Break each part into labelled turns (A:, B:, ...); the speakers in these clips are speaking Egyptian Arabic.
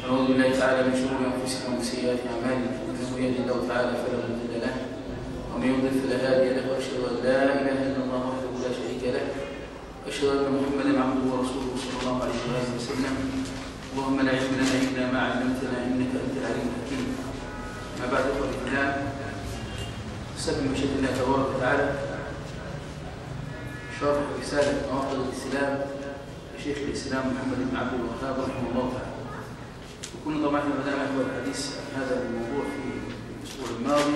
A: ونعوذ بالله تعالى من شرور انفسنا ومن سيئات اعمالنا انه يهدي الله تعالى فلا مضل له ومن يضلل فلا هادي له واشهد ان لا اله الا الله وحده لا شريك له واشهد ان محمدا عبده ورسوله صلى الله عليه واله وسلم اللهم لا علم لنا الا ما علمتنا انك انت العليم الحكيم ما بعد اخوه الاسلام سبب مشيئه الله تبارك وتعالى شرح رساله نواقض الاسلام لشيخ الاسلام محمد بن عبد الوهاب رحمه الله تعالى وكنا طبعا احنا بدانا هو الحديث عن هذا الموضوع في الاسبوع الماضي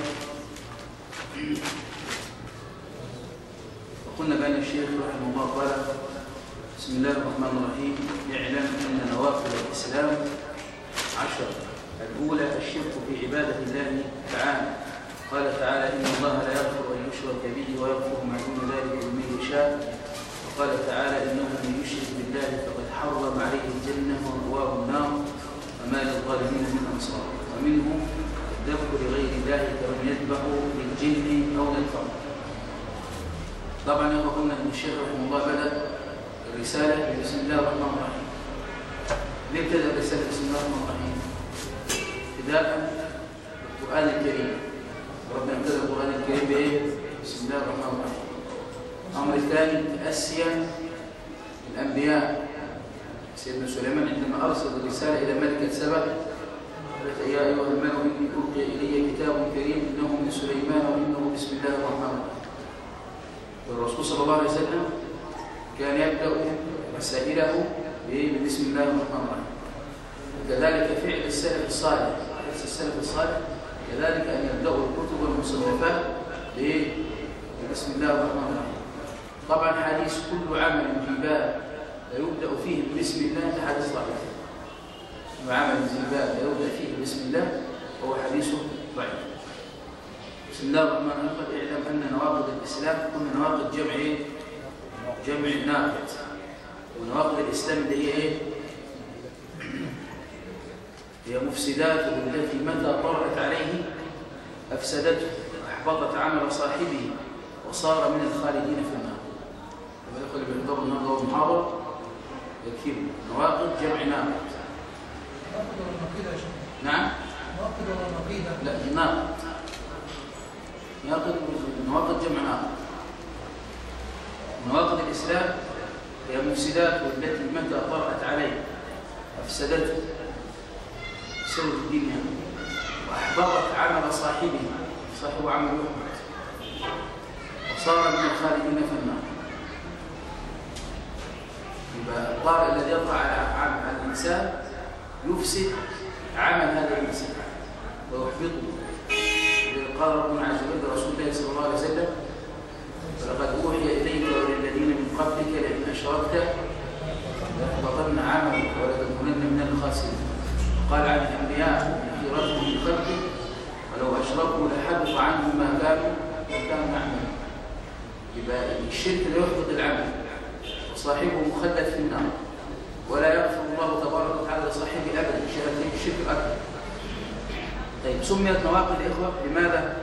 A: وقلنا بان الشيخ رحمه الله قال بسم الله الرحمن الرحيم اعلم ان نوافل الاسلام عشر الاولى الشرك في عباده الله تعالى قال تعالى ان الله لا يغفر ان يشرك به ويغفر ما دون ذلك لمن يشاء وقال تعالى انه من يشرك بالله فقد حرم عليه الجنه ومأواه النار وما للظالمين من انصار ومنه الذبح لغير الله كمن يذبح للجن او للقمر طبعا يا قلنا ان الشيخ رحمه الله بدا الرساله بسم الله الرحمن الرحيم ليه ابتدى الرساله بسم الله الرحمن الرحيم ابتداء بالقران الكريم ربنا ابتدى القران الكريم بايه بسم الله الرحمن الرحيم الامر الثاني تاسيا الانبياء سيدنا سليمان عندما ارسل الرساله الى ملكه سبأ قالت يا ايها الملك اني القي الي كتاب كريم انه من سليمان وانه بسم الله الرحمن الرحيم الرسول صلى الله عليه وسلم كان يبدا رسائله بسم الله الرحمن الرحيم وكذلك فعل السلف الصالح ليس السلف الصالح كذلك ان يبداوا الكتب والمصنفات بسم الله الرحمن الرحيم طبعا حديث كل عمل في باب لا يبدا فيه بسم الله ده حديث ضعيف وعمل في باب لا يبدا فيه بسم الله هو حديث ضعيف بسم الله الرحمن الرحيم اعلم ان نواقض الاسلام كنا نواقض جمع ايه جمع ناقض ونواقض الاسلام اللي هي ايه هي مفسداته التي متى طرأت عليه افسدته واحبطت عمل صاحبه وصار من الخالدين في النار لما يدخل بيحضر النهارده المحاضره يكفي نواقض جمع ناقض
B: ناقد ولا نقيضة يا شيخ؟
A: نعم
B: ناقد ولا نقيضة؟
A: لا ناقض ناقض نواقض جمع ناقض نواقض الإسلام هي مفسدات والتي متى طرأت عليه أفسدته بسبب الدنيا وأحبطت عمل صاحبه صاحب عمل يحبط وصار من الخالدين في النار يبقى الطارئ الذي يطلع على على الإنسان يفسد عمل هذا الإنسان ويحبطه قال ربنا عز وجل لرسول الله صلى الله عليه وسلم ولقد اوحي اليك وللذين من قبلك لئن اشركت ليحبطن عملك ولتكونن من الخاسرين قال عن الانبياء في رجل من خلقه ولو اشركوا لحبط عنهم ما كانوا ما كانوا يعملون يبقى الشرك لا يحبط العمل وصاحبه مخلد في النار ولا يغفر الله تبارك وتعالى لصاحبه ابدا الشرك الاكبر طيب سميت نواقض الإخوة لماذا؟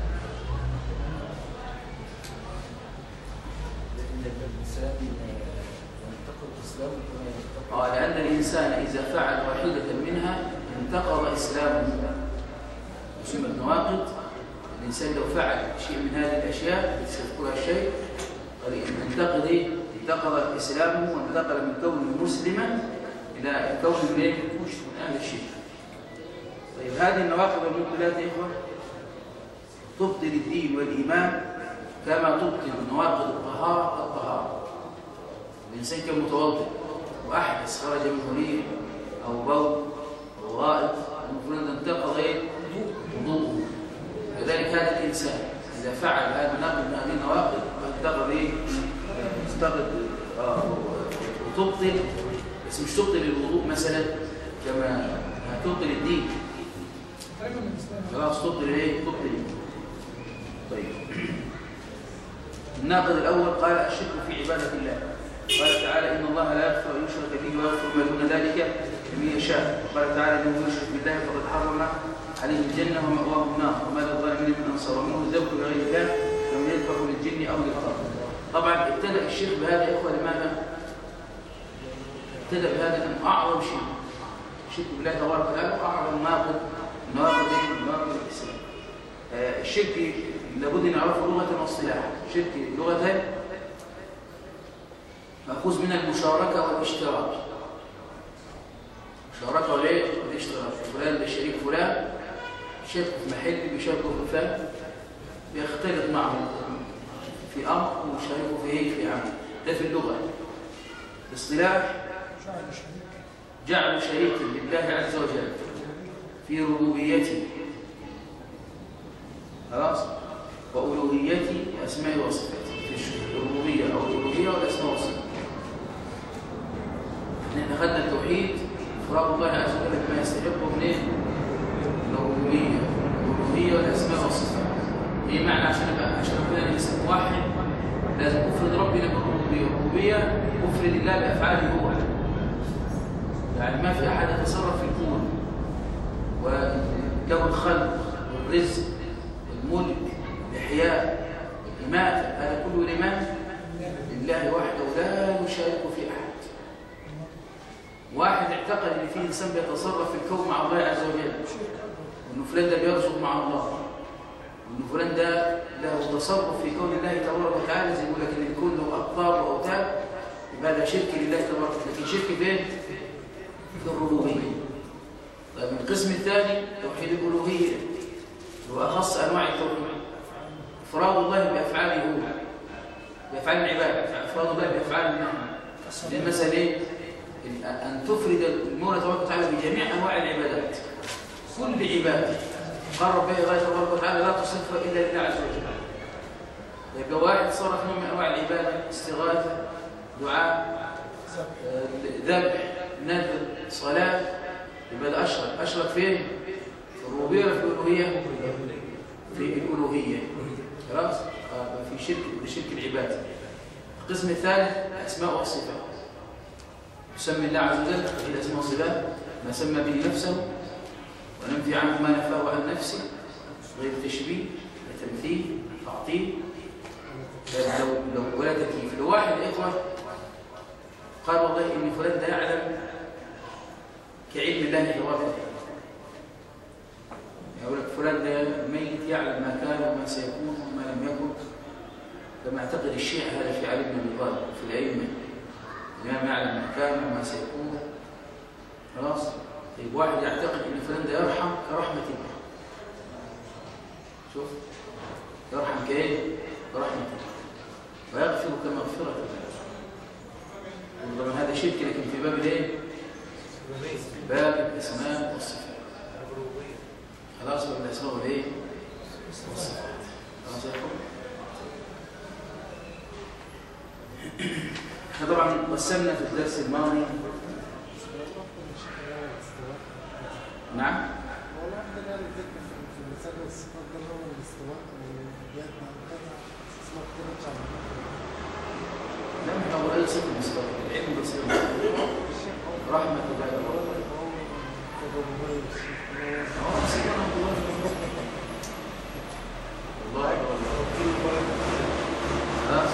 A: آه لأن الإنسان إذا فعل واحدة منها انتقض إسلامه سميت نواقض الإنسان لو فعل شيء من هذه الأشياء التي سيذكرها الشيء انتقض إيه؟ انتقض إسلامه وانتقل من كونه مسلما إلى كونه من أهل الشرك طيب هذه النواقض والمبطلات يا إخوة تبطل الدين والإيمان كما تبطل نواقض الطهارة الطهارة الإنسان كان متوضئ وأحدث خرج منه ريح أو بول أو غائط المفروض أن انتقض إيه؟ وضوءه كذلك هذا الإنسان إذا فعل هذا ناقض من هذه النواقض فانتقض إيه؟ انتقض آه وتبطل بس مش تبطل الوضوء مثلا كما تبطل الدين خلاص تبطل ايه تبطل طيب الناقض الاول قال الشرك في عباده الله قال تعالى ان الله لا يغفر ان يشرك به ويغفر ما دون ذلك لمن يشاء قال تعالى انه يشرك بالله فقد حرم عليه الجنه ومأواه النار وما للظالمين من انصار ومنه الذبح لغير الله لم يذبح للجن او للطاغوت طبعا ابتدا الشرك بهذا يا اخوه لماذا؟ ابتدا بهذا ان اعظم شيء الشرك بالله تبارك وتعالى أعظم ناقض ناقض إيه؟ ناقض الإسلام آه، الشرك لابد أن نعرفه لغة واصطلاحا الشرك لغة مأخوذ من المشاركة والاشتراك مشاركة وليه؟ والاشتراك فلان ده شريك فلان شرك في محل بيشاركه في فلان بيختلط معه في أمر ويشاركه في إيه؟ في عمل ده في اللغة الاصطلاح
B: جعل شريك
A: جعل شريكا لله عز وجل في ربوبيته خلاص وألوهيته وأسمائه وصفاته في الربوبية أو الألوهية والأسماء والصفات احنا أخذنا التوحيد إفراد الله عز وجل بما يستحقه من إيه؟ الربوبية الألوهية والأسماء والصفات إيه معنى عشان أبقى عشان أكون أنا إنسان واحد لازم أفرد ربنا بالربوبية والربوبية أفرد الله بأفعاله هو يعني ما في أحد يتصرف في الكون وله الخلق والرزق والملك الإحياء الإماتة هذا كله لمن؟ لله وحده لا يشارك في أحد واحد اعتقد ان في انسان بيتصرف في الكون مع الله عز وجل وانه فلان ده بيرزق مع الله وانه فلان ده له تصرف في كون الله تبارك وتعالى زي يقول لك ان الكون له اقطاب واوتاد يبقى هذا شرك لله تبارك وتعالى لكن شرك فين؟ في الربوبيه طيب القسم الثاني توحيد الالوهيه هو اخص انواع التوحيد افراد الله بافعاله هو بافعال العباد افراد الله بافعال نحن زي مثلا ايه ان تفرد المولى تبارك وتعالى بجميع انواع العبادات كل عباده قرب بها الله تبارك وتعالى لا تصرفها الا لله عز وجل يبقى واحد صرف نوع من انواع العباده استغاثه دعاء آه، ذبح نذر صلاه يبقى ده اشرك اشرك فين في الربوبيه ولا في الالوهيه في الالوهيه خلاص آه، يبقى في شرك بشرك العباده القسم الثالث الاسماء والصفات يسمي الله عز وجل في الاسماء والصفات ما سمى به نفسه وننفي عنه ما نفاه عن نفسه غير تشبيه لا تمثيل تعطيل لا- لو لو ولا تكييف لو واحد اخوه قال والله ان فلان ده يعلم كعلم الله تبارك وتعالى يقول لك فلان ده ميت يعلم ما كان وما سيكون وما لم يكن كما اعتقد الشيعة هذا في علي بن ابي طالب في الائمه الإمام يعلم ما كان وما سيكون خلاص طيب واحد يعتقد ان فلان ده يرحم كرحمه الله شوف يرحم كايه كرحمه الله ويغفر كمغفره الله طبعا هذا شرك لكن في باب الايه باب الاسماء والصفات خلاص باب الاسماء والايه والصفات خلاص يا اخوان احنا طبعا قسمنا في الدرس الماضي نعم لا احنا هو اي صفه مصدر العلم بصير رحمه الله اه سبحان الله والله والله خلاص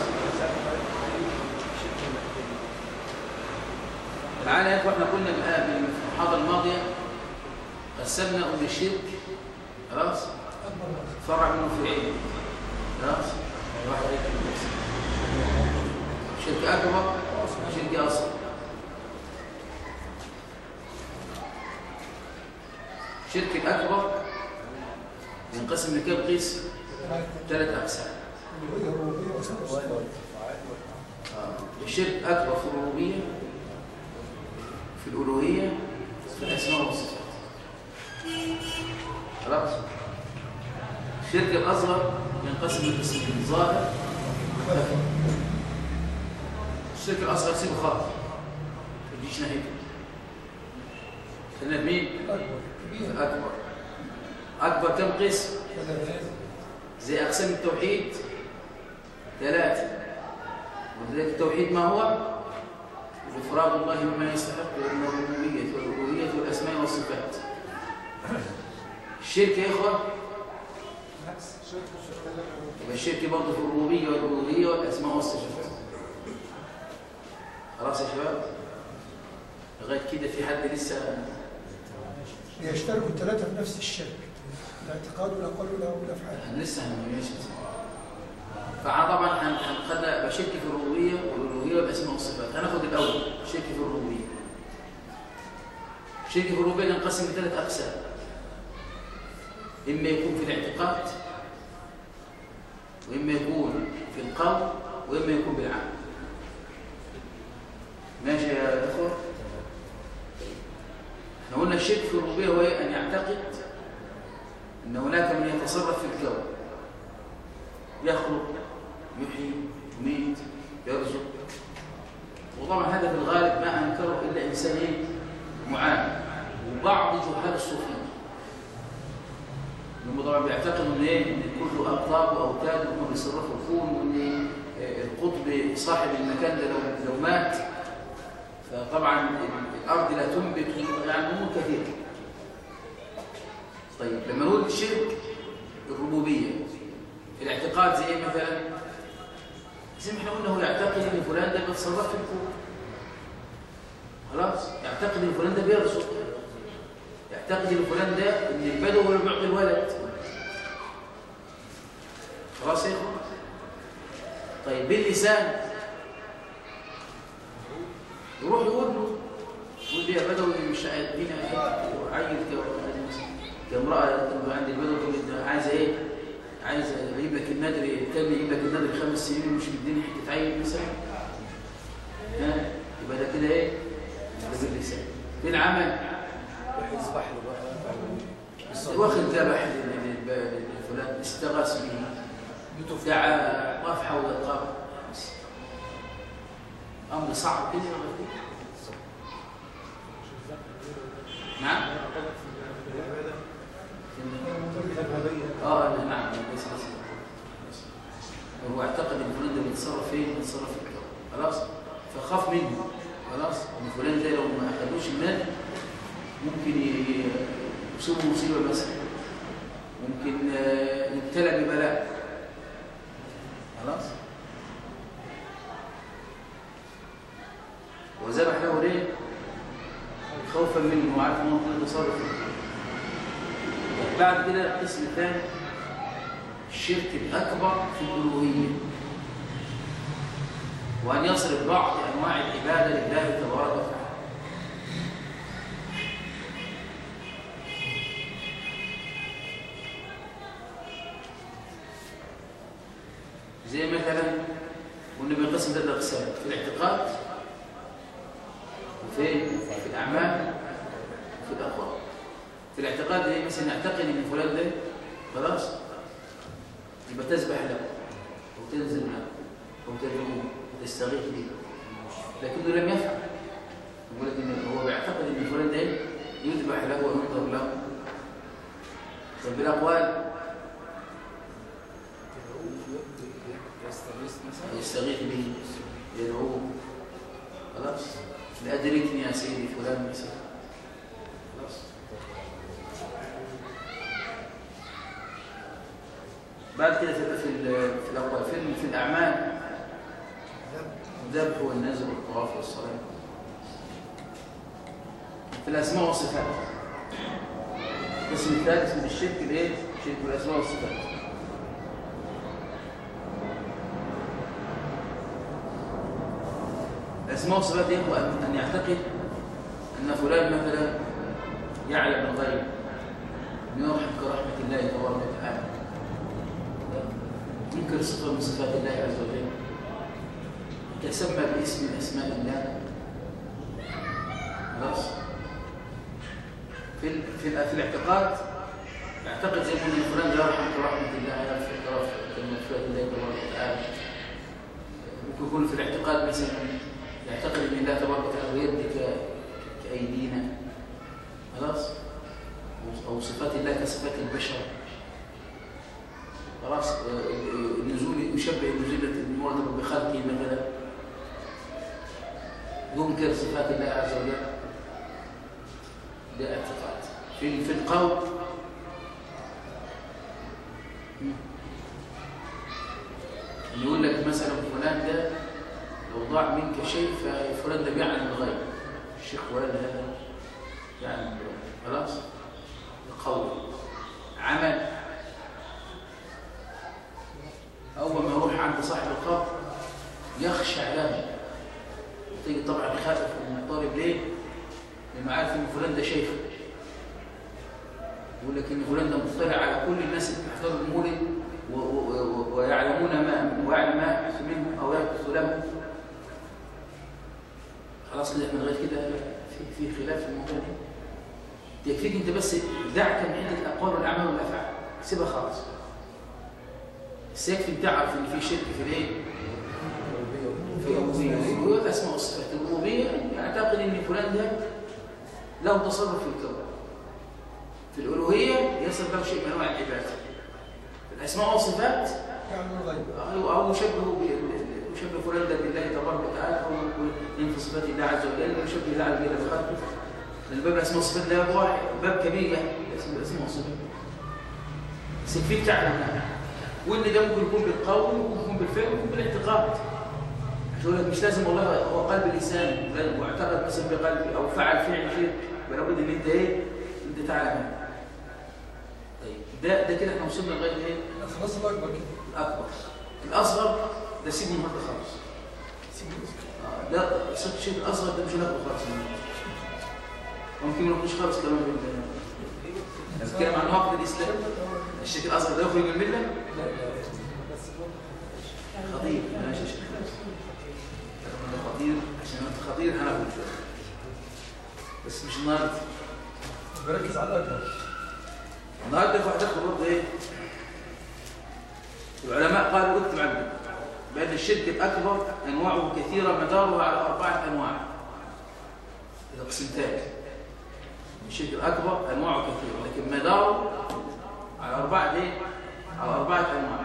A: تعالى يا اخوة احنا قلنا الآن في المحاضرة الماضية قسمنا أم الشرك خلاص فرع منه في عين خلاص واحد يكتب نفسه شرك أكبر شرك أصغر شرك الأكبر ينقسم لكم قسم ثلاث أقسام آه. الشرك أكبر في الربوبية في الألوهية في الأسماء والصفات خلاص الشرك الأصغر ينقسم لقسمين ظاهر وخفي الشرك الأصغر سيبه خالص ما تجيش ناحيته خلينا بمين؟ الأكبر أكبر كم قسم؟ زي أقسام التوحيد ثلاثة ولذلك التوحيد ما هو؟ إفراد الله بما يستحق من الربوبية والألوهية والأسماء والصفات الشرك يا إخوة يبقى الشرك برضه في الربوبية والألوهية والأسماء والصفات خلاص يا شباب لغاية كده في حد لسه
C: بيشتركوا الثلاثة في نفس الشرك الاعتقاد والأقوال والأفعال
A: احنا لسه هنمشي فطبعا هنخدنا بشك في الربوبيه والالوهيه والاسماء والصفات هناخد الاول شك في الربوبيه شك في الربوبيه ينقسم لثلاث اقسام اما يكون في الاعتقاد واما يكون في القول واما يكون بالعمل ماشي يا اخوه احنا قلنا الشرك في الربوبيه هو إيه؟ ان يعتقد ان هناك من يتصرف في الكون يخلق يحيي يميت يرزق وطبعا هذا في الغالب ما انكره الا انسان ايه معاند وبعض جهال الصوفيه هم طبعا بيعتقدوا ان ايه ان كله اقطاب واوتاد وهم بيصرفوا الكون وان آه، القطب صاحب المكان ده لو لو مات فطبعا الارض لا تنبت يعني امور كثيره طيب لما نقول الشرك الربوبيه الاعتقاد زي ايه مثلا زي ما احنا قلنا هو يعتقد ان فلان ده بيتصرف في الكون خلاص يعتقد ان فلان ده بيرزق يعتقد ان فلان ده ان البدو هو اللي بيعطي الولد خلاص يا اخوان طيب باللسان يروح يقول له يقول لي يا بدوي مش هيدينا عيل كامرأة تبقى عند البدوي تقول لي عايزة ايه؟ عايزة اجيب لك النادر الكلب يجيب لك النادر خمس سنين ومش مديني حتة عيل مثلا ها يبقى ده كده ايه؟ ده باللسان في العمل
D: يصبح له بقى
A: واخد ذبح لفلان استغاث به دعا وقف حول القبر امر صعب كده ولا كده؟ نعم اه نعم بس بس هو اعتقد ان فلان ده بيتصرف فين بيتصرف في الكون خلاص فخاف منه خلاص ان فلان ده لو ما اخدوش المال ممكن ي- يصيبه مصيبه مثلا ممكن آه، يبتلى ببلاء خلاص وذبح له ليه خوفا منه وعارف انه ممكن يتصرف بعد كده القسم الثاني الشرك الاكبر في الالوهيه وان يصرف بعض انواع العباده لله تبارك وتعالى زي مثلا قلنا بنقسم ثلاث اقسام في الاعتقاد وفي في الاعمال وفي الاقوال في الاعتقاد ايه مثلا نعتقد ان فلان ده خلاص يبقى تسبح له او تنزل له او تدعوه وتستغيث به لكنه لم يفعل يقول لك ان هو بيعتقد ان فلان ده يذبح له وينظر له طب بالاقوال
D: يستغيث مثلا
A: يستغيث به يدعوه خلاص لأدركني يا سيدي فلان مثلا خلاص بعد كده في في ال- في الأقوال في, ال- في الأعمال الذبح والنذر والطواف والصلاة في الأسماء والصفات القسم الثالث من الشرك الايه؟ شرك الأسماء والصفات الأسماء والصفات يهو أن أن يعتقد أن فلان مثلا يعلم الغيب أن يرحم كرحمة الله تبارك وتعالى ينكر صفة من صفات الله عز وجل يتسمى باسم من أسماء الله خلاص في ال- في ال- في الاعتقاد يعتقد زي ما قلنا إن فلان يرحم كرحمة الله يغفر كرحمة الله تبارك وتعالى ممكن يكون في الاعتقاد مثلا يعتقد ان الله تبارك وتعالى يد ك- كايدينا خلاص أو- او صفات الله كصفات البشر خلاص آه، آه، النزول يشبه النزول المرتبط بخلقه مثلا ينكر صفات الله عز وجل ده اعتقاد في في القول مم. يقول لك مثلا فلان ده لو ضاع منك شيء ففلان ده بيعلم الغيب الشيخ فلان هذا يعلم الغيب خلاص قول عمل اول ما يروح عند صاحب القبر يخشع له تيجي طبعا خائف من الطالب ليه لانه عارف ان فلان ده شيخ يقول لك ان فلان ده مطلع على كل الناس اللي بتحضر المولد و- و- و- ويعلمون ما ويعلم ما يحدث منهم او يحدث لهم خلاص كده احنا لغايه كده في في خلاف في الموضوع ده يكفيك انت بس دعك من عده الاقوال والاعمال والافعال سيبها خالص بس يكفي انت تعرف ان في شرك في الايه؟ في الربوبيه الربوبيه الاسماء والصفات الربوبيه يعتقد ان فلان ده له تصرف في الكون في الالوهيه يصل له شيء من انواع العباده في الاسماء والصفات
C: يعلم الغيب
A: أو أو يشبه ب- يشبه فلان ده بالله تبارك وتعالى أو ينفي صفات الله عز وجل ويشبه الله عز وجل بخلقه لأن باب الأسماء والصفات ده باب واحد باب كبير يعني اسمه الأسماء والصفات بس يكفيك تعلم هذا وإن ده ممكن يكون بالقول ممكن يكون بالفعل ممكن بالاعتقاد عشان يقول لك مش لازم والله هو قلب اللسان بل واعتقد مثلا بقلبي أو فعل فعل شيء لابد إن أنت إيه أنت تعلم هذا طيب ده ده كده احنا وصلنا لغايه ايه؟
C: خلاص الأكبر كده
A: الأكبر الأصغر ده سيبه النهارده خالص آه، لا صوت الشيء الأصغر ده مش هناخده خالص النهاردة. ممكن ما ناخدوش خالص كمان بال نتكلم عن نقد الإسلام الشيء الأصغر ده يخرج من الملة خطير ماشي يا شيخ ده خطير عشان انت خطير هناخده شوية بس مش النهارده
C: بركز على الأكبر
A: النهارده يا اخوة هتاخدوا برضه ايه؟ العلماء قالوا اكتب عندك بأن الشرك الأكبر أنواعه كثيرة مداره على أربعة أنواع الأقسمتان الشرك الأكبر أنواعه كثيرة لكن مداره على أربعة إيه؟ على أربعة أنواع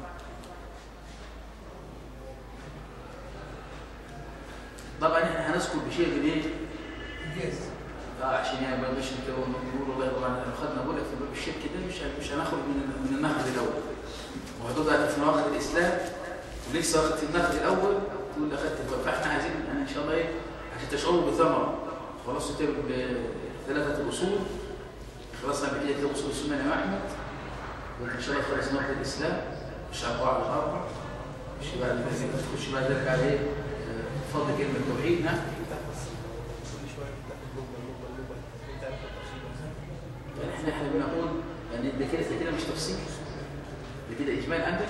A: طبعا احنا هنذكر بشيء من ايه؟
C: إنجاز
A: اه عشان يعني ما نبقاش نقول والله طبعا احنا خدنا بقول لك في باب الشرك ده مش مش هناخد من من النهر الاول وهتقعد دلوقتي في نواقض الاسلام ولسه واخد في النهر الاول تقول لي اخدت الباب فاحنا عايزين يعني ان شاء الله ايه عشان تشعروا بالثمره خلاص تكتب ثلاثه الاصول خلصنا بقيه اصول السنه يا احمد وان شاء الله خلص نواقض الاسلام مش اربعه الاربع مش بعد تخش بعد ذلك على ايه آه، فضل كلمه التوحيد نعم يعني احنا احنا بنقول يعني ده كده ده كده مش تفصيل ده كده اجمال عندك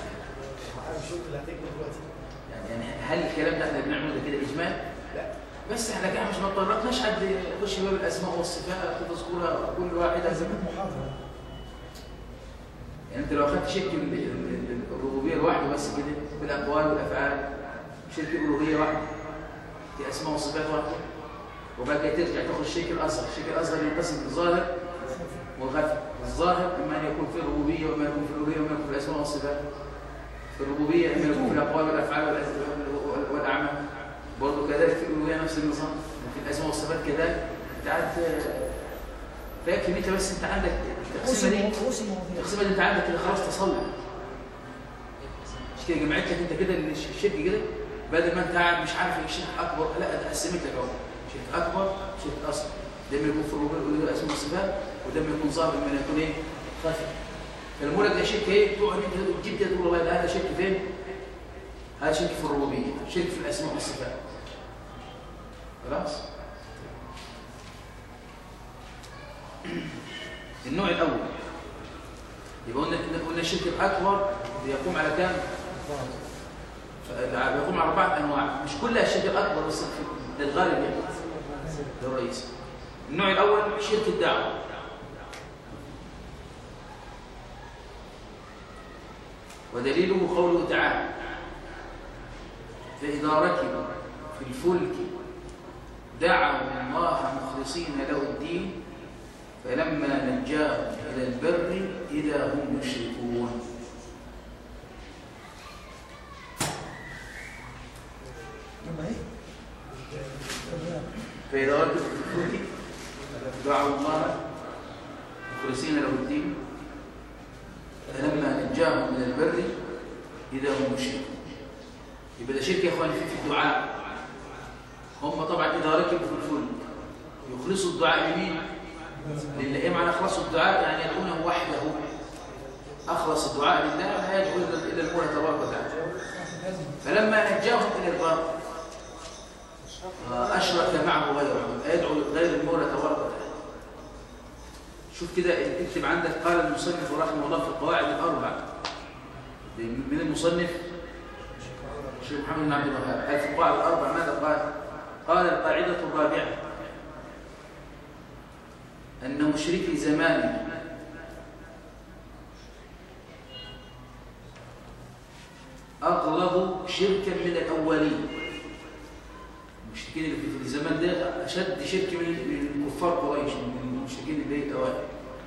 A: يعني يعني هل الكلام ده احنا بنعمله ده كده اجمال؟ لا بس احنا كده مش ما اضطرتناش حد يخش باب الاسماء والصفات تذكرها كل واحده
C: لازم محاضرة
A: يعني انت لو اخدت شرك ال- ال- ال- الربوبيه لوحده بس كده بالاقوال والافعال شرك الالوهيه واحده في اسماء وصفات واحده وبعد كده ترجع تاخد الشرك الاصغر الشرك الاصغر ينقسم لظاهر وخفي الظاهر اما ان يكون في الربوبيه واما يكون في الالوهيه واما يكون في الاسماء والصفات في الربوبيه اما يكون في الاقوال والافعال والأس- وال- والاعمال برضه كذلك في الالوهيه نفس النظام وفي الاسماء والصفات كذلك انت عارف فيكفي انت بس انت عندك التقسيمه دي
C: رؤوس المواضيع
A: التقسيمه دي انت عندك كده خلاص تصلي مش كده جمعت لك انت كده الش- الشرك كده بدل ما انت قاعد مش عارف الشرك اكبر لا ده قسمت لك اهو شرك اكبر شرك اصغر ده ما يكون في الربوبيه والالوهيه والاسماء والصفات وده ما يكون ظاهر من يكون ايه خفي فالمولك ده شرك ايه تقعد انت تجيب كده تقول والله ده هذا شرك فين هذا شرك في الربوبيه شرك في الاسماء والصفات خلاص النوع الاول يبقى قلنا قلنا الشرك الاكبر بيقوم على كام بيقوم على اربعه انواع مش كلها الشرك الاكبر بس ده الغالب يعني ده الرئيس النوع الاول شرك الدعوه ودليله قوله تعالى فإذا ركبوا في الفلك دعوا الله مخلصين له الدين فلما نجاهم إلى البر إذا هم يشركون
C: لما ايه؟ تمام.
A: فإذا ركبوا في الفلك دعوا الله مخلصين له الدين فلما نجاهم إلى البر إذا هم يشركون يبقى ده شرك يا اخواني في في الدعاء هم طبعا اذا ركبوا في الفلك يخلصوا الدعاء لمين لله ايه معنى اخلصوا الدعاء يعني يدعونه وحده اخلص الدعاء لله لا يدعو الا إلا المولى تبارك وتعالى
B: لازم
A: فلما نجاهم الى البر آه، اشرك معه غيره يدعو غير المولى تبارك وتعالى شوف كده اكتب عندك قال المصنف رحمه الله في القواعد الاربع من المصنف الشيخ محمد بن عبد الوهاب هل في القواعد الاربع ماذا قال؟ قال القاعده الرابعه ان مشركي زماننا أغلظ شركا من الأولين المشركين اللي في الزمان ده أشد شرك من من كفار قريش من المشركين اللي هي الأوائل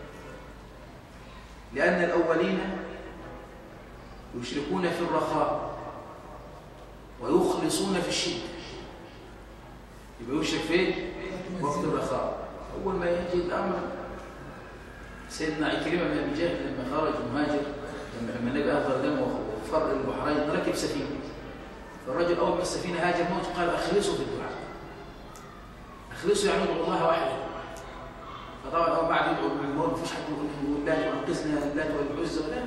A: لأن الأولين يشركون في الرخاء ويخلصون في الشدة يبقى يشرك فين؟ وقت الرخاء أول ما يجي الأمر سيدنا عكرمة بن أبي جهل لما خرج مهاجر لما لما النبي أهدر دمه وفر البحرين ركب سفينة فالرجل أول ما السفينة هاجر موت قال أخلصوا في الدعاء أخلصوا يعني ادعوا الله وحده فطبعا هو بعد يدعو بالموت مفيش حد يقول لا وانقذنا اللات والعزى ولا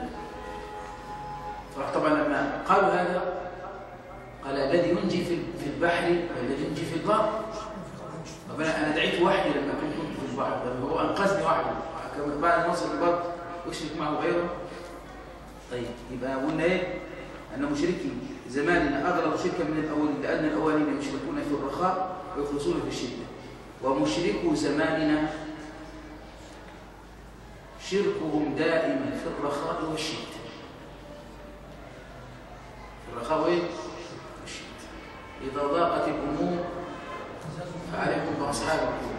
A: فطبعا لما قالوا هذا قال الذي ينجي في في البحر والذي ينجي في البر طب انا انا دعيت وحدي لما كنت كنت في البحر طب هو انقذني وحده كما بعد ما وصل البر يشرك معه غيره طيب يبقى قلنا ايه ان مشركي زماننا اغلب شركا من الاولين لان الاولين يشركون في الرخاء ويخلصون في الشده ومشركو زماننا شركهم دائما في الرخاء والشده في الرخاء وايه والشده اذا ضاقت الامور فعليكم باصحاب القلوب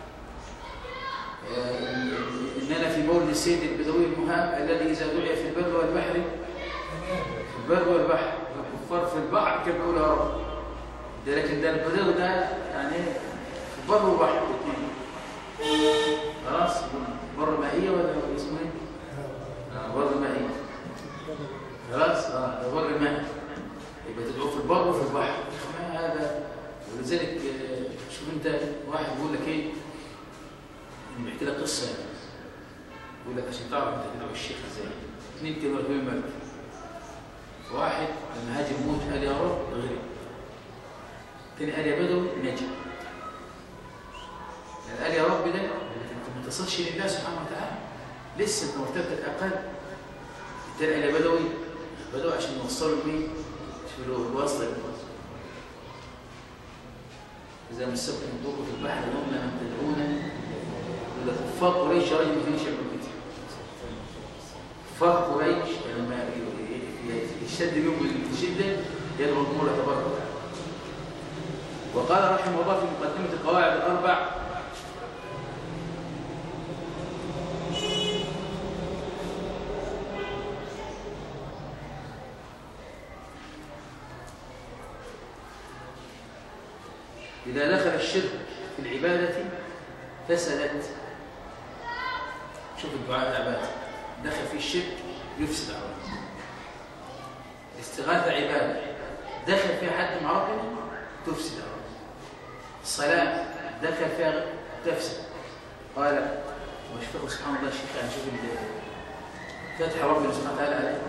A: إننا في مولد السيد البدوي المهاب الذي إذا دعي في البر والبحر في البر والبحر الكفار في البحر كان بيقول يا رب ده لكن ده البدوي ده يعني إيه؟ في البر والبحر الاثنين خلاص بر مائية ولا ولا اسمه ايه؟ آه بر مائية خلاص اه ده بر مائي يبقى تدعو في البر وفي البحر ما هذا ولذلك آه، شوف انت واحد بيقول لك ايه بيحكي لك قصه يعني يقول لك عشان تعرف انت تدعو الشيخ ازاي اثنين كانوا راكبين مركب واحد لما هاجم موت قال يا رب غرق تاني قال يا بدوي نجا يعني قال يا رب ده انت ما تصلش لله سبحانه وتعالى لسه انت مرتبتك اقل التاني قال يا بدوي بدوي عشان يوصلوا مين شوفوا الوصل إذا مسكتم الضر في البحر ضمن أن تدعونا إلى كفار قريش يا راجل ما فيش يعملوا كده كفار قريش لما يشد بهم الشدة يدعو المولى تبارك وتعالى وقال رحمه الله في مقدمة القواعد الأربع إذا دخل الشرك في العبادة فسدت شوف الدعاء العبادة دخل في الشرك يفسد عبادة الاستغاثة عبادة دخل فيها حد مع ربنا تفسد عبادة الصلاة دخل فيها تفسد قال واشفقه سبحان الله الشيخ يعني شوف فتح ربنا سبحانه وتعالى عليه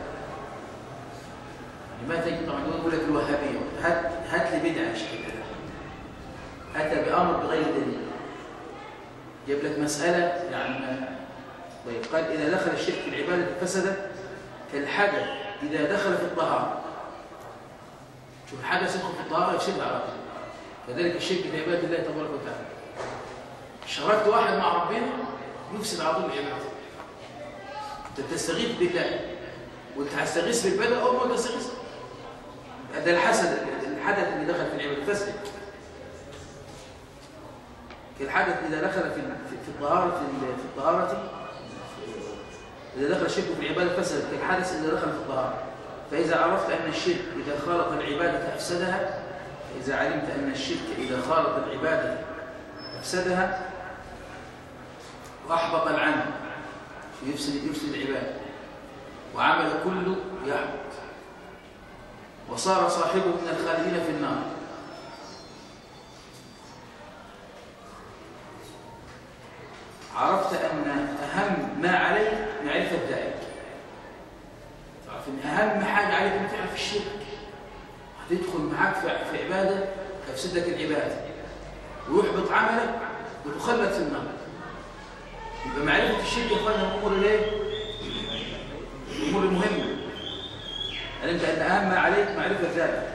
A: لما تجي طبعا يقول لك الوهابية هات هات لي بدعة شيخ كده أتى بأمر بغير دليل جاب لك مسألة يعني طيب قال إذا دخل الشرك في العبادة فسدت كالحدث إذا دخل في الطهارة شوف الحدث يدخل في الطهارة يشد على طول كذلك الشرك في عبادة الله تبارك وتعالى شركت واحد مع ربنا يفسد على طول العبادة أنت بتستغيث بالله وأنت هتستغيث بالبدء أول ما تستغيث ده الحسد الحدث اللي دخل في العبادة فسد الحدث إذا دخل في في الطهارة في الطهارة إذا دخل الشرك في العبادة فسد كالحدث إذا دخل في الطهارة فإذا عرفت أن الشرك إذا خالط العبادة أفسدها إذا علمت أن الشرك إذا خالط العبادة أفسدها وأحبط العمل يفسد يفسد العبادة وعمل كله يحبط وصار صاحبه من الخالدين في النار عرفت أن أهم ما عليك معرفة ذلك تعرف أن أهم حاجة عليك أن تعرف الشرك هتدخل معاك في في عبادة تفسدك العبادة ويحبط عملك وتخلد في النار يبقى معرفة الشرك يا اخوانا من الأمور الايه؟ الأمور المهمة علمت أن أهم ما عليك معرفة ذلك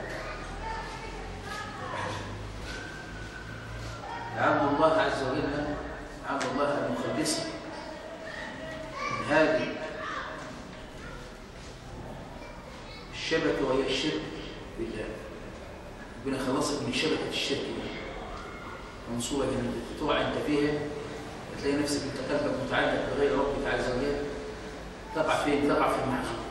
A: لعل الله عز وجل لعل الله أن يخلصنا من هذه الشبكة وهي الشرك بالله ربنا خلصك من شبكة الشرك دي منصورة ان تقع انت فيها تلاقي نفسك انت قلبك متعلق بغير ربك عز وجل تقع فين؟ تقع في المحظور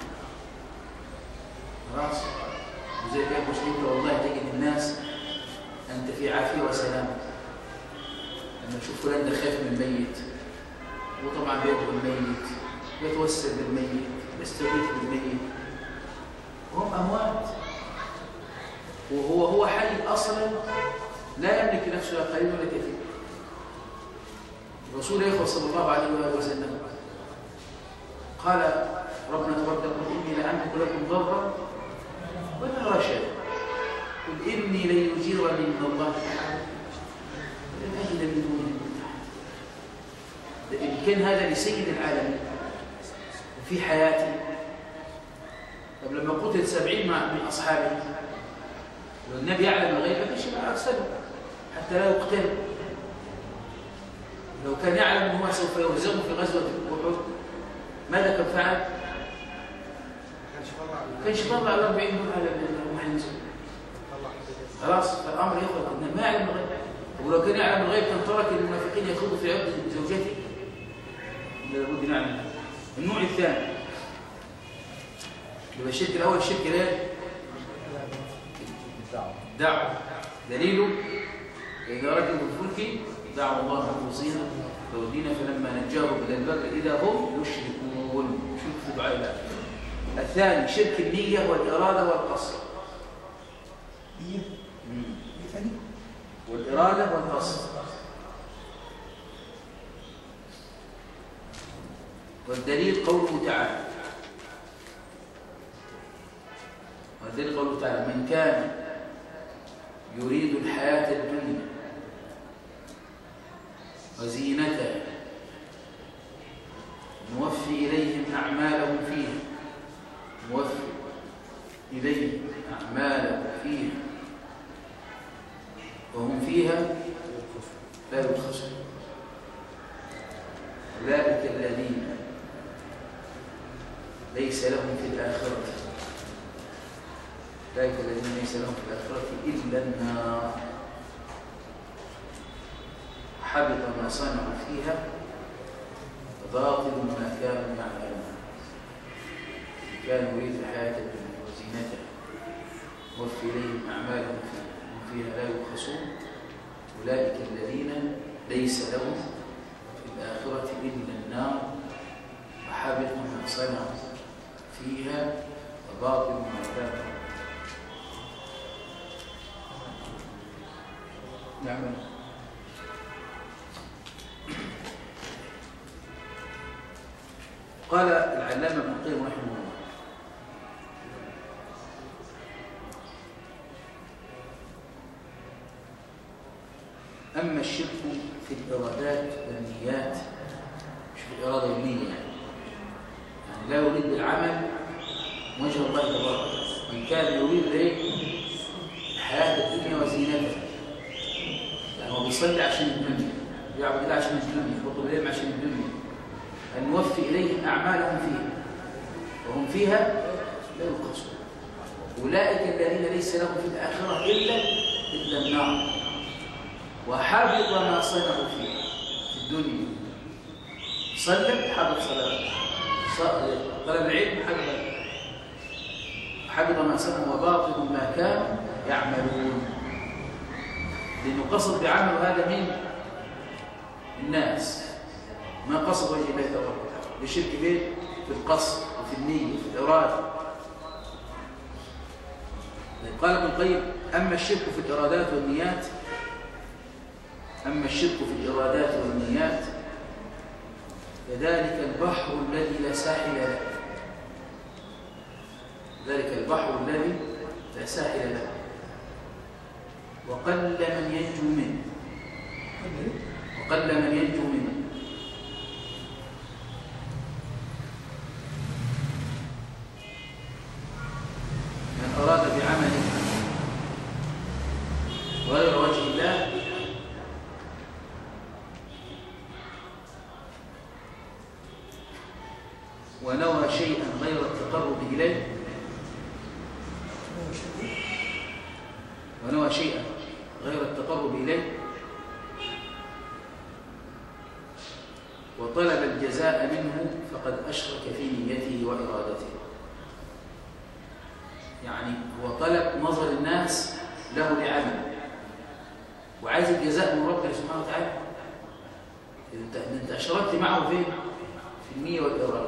A: خلاص وزي كده مش انت والله تجد الناس انت في عافيه وسلامه لما تشوف فلان ده خايف من الميت وطبعا بيدعو الميت يتوسل بالميت يستغيث بالميت وهم اموات وهو هو حي اصلا لا يملك نفسه لا قليل ولا كثير الرسول يخوى صلى الله عليه وآله وسلم قال ربنا تبارك قل إني لا أملك لكم ضرا ولا رشدا قل إني لن يجيرني من الله أحد ولن أجد من دونه ملتحدا إن كان هذا لسيد العالمين وفي حياتي طب لما قتل سبعين مع من أصحابه والنبي يعلم الغيب ما كانش يبقى أرسله حتى لا يقتل لو كان يعلم أنه سوف يهزمه في غزوة أحد ماذا كان فعل؟ كانش طلع ال 40 دول على المحنزين خلاص فالامر يخرج ان ما يعلم الغيب ولو كان يعلم الغيب كان ترك المنافقين يخوضوا في عبد زوجته لابد نعلم النوع الثاني يبقى الشرك الاول الشرك الايه؟ دعوه دليله اذا ركبوا الفلك دعوا الله مخلصين له الدين فلما نجاهم الى البر اذا هم يشركون شوف في دعاء الله الثاني شرك النية والإرادة والقصد
C: هي هي ثاني
A: والإرادة والقصد والدليل قوله تعالى والدليل قوله تعالى من كان يريد الحياة الدنيا وزينتها نوفي إليهم أعمالهم فيها نوفي إليهم أعمالهم فيها وهم فيها لا يبخسون أولئك الذين ليس لهم في الآخرة أولئك الذين ليس لهم في الآخرة إلا النار حبط ما صنعوا فيها باطل ما كانوا يعملون كان يريد الحياة الدنيا وزينتها وفي إليهم أعمالهم فيها لا يبخسون أولئك الذين ليس لهم في الآخرة إلا النار وحبط ما صنعوا فيها وباطل ما كانوا يعملون قال العلامة ابن القيم رحمه الله أما الشرك في الإرادات والنيات مش في الإرادة والنية يعني يعني لا يريد بالعمل وجه الله تبارك وإن كان يريد إيه؟ الحياة الدنيا وزينتها يعني هو بيصلي عشان الدنيا بيعبد الله عشان الدنيا يخطب إليهم عشان الدنيا أن نوفي إليهم أعمالهم فيها وهم فيها لا يبخسون أولئك الذين ليس لهم في الآخرة إلا إلا النار وحبط ما صنعوا فيه في الدنيا صلت حبط صلاته طلب العلم حبط حبط ما صنعوا وباطل ما كانوا يعملون لأنه قصد بعمل هذا من الناس ما قصد وجه الله تبارك وتعالى لشرك به في القصد وفي النية وفي الإرادة قال ابن القيم أما الشرك في الإرادات والنيات أما الشرك في الإرادات والنيات كذلك البحر الذي لا ساحل له ذلك البحر الذي لا ساحل له وقل من ينجو منه وقل من ينجو منه من أراد بعمله غير وجه الله ونوى شيئا غير التقرب إليه ونوى شيئا غير التقرب إليه وطلب الجزاء منه فقد أشرك في نيته وإرادته يعني هو طلب نظر الناس له لعمل وعايز الجزاء من ربنا سبحانه وتعالى انت انت اشركت معه فين في النيه والاراده